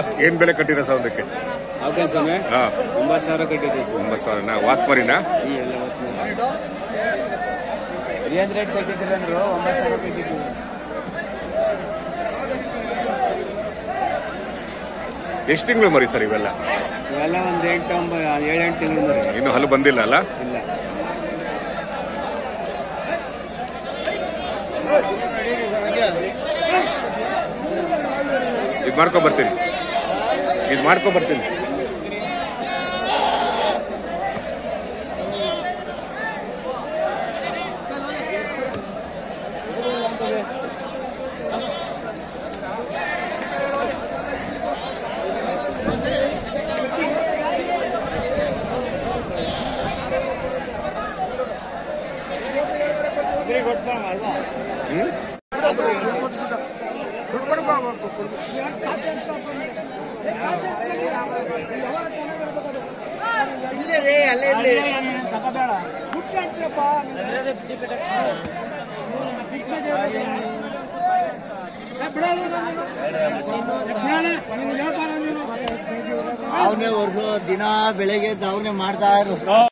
ಏನ್ ಬೆಲೆ ಕಟ್ಟಿರ ಸರ್ ಒಂದಕ್ಕೆ ಅವಕ್ಕೆ ಸ್ವಾಮಿ ಹಾ ಒಂಬತ್ತು ಸಾವಿರ ಕಟ್ಟಿದ್ದೀವಿ ಸ್ವಾಮಿ ಒಂಬತ್ತು ಸಾವಿರನ ವಾತ್ ಮರಿನಾ ಹ್ಮ್ ಎಲ್ಲ ಹೊತ್ತು ಏನ್ ರೇಟ್ ಕಟ್ಟಿದ್ದೀರ ಅಂದ್ರು ಒಂಬತ್ತು ಸಾವಿರ ಕಟ್ಟಿದ್ದೀವಿ ಎಷ್ಟು ತಿಂಗಳು ಮರಿ ಸರ್ ಇವೆಲ್ಲ ಇವೆಲ್ಲ ಒಂದ್ ಎಂಟು ಒಂಬ ಏಳೆಂಟು ತಿಂಗಳು ಮರಿ ಇನ್ನು ಹಲ್ಲು ಬಂದಿಲ್ಲ ಅಲ್ಲ ಇಲ್ಲ ಇದು ಮಾಡ್ಕೊಂಡ್ ಬರ್ತೀನಿ ಇದು ಮಾಡ್ಕೊಂಡ್ ಬರ್ತೀನಿ ಅವನೇ ವರ್ಷ ದಿನ ಬೆಳಗ್ಗೆ ಅವನೇ ಮಾಡ್ತಾ ಇರು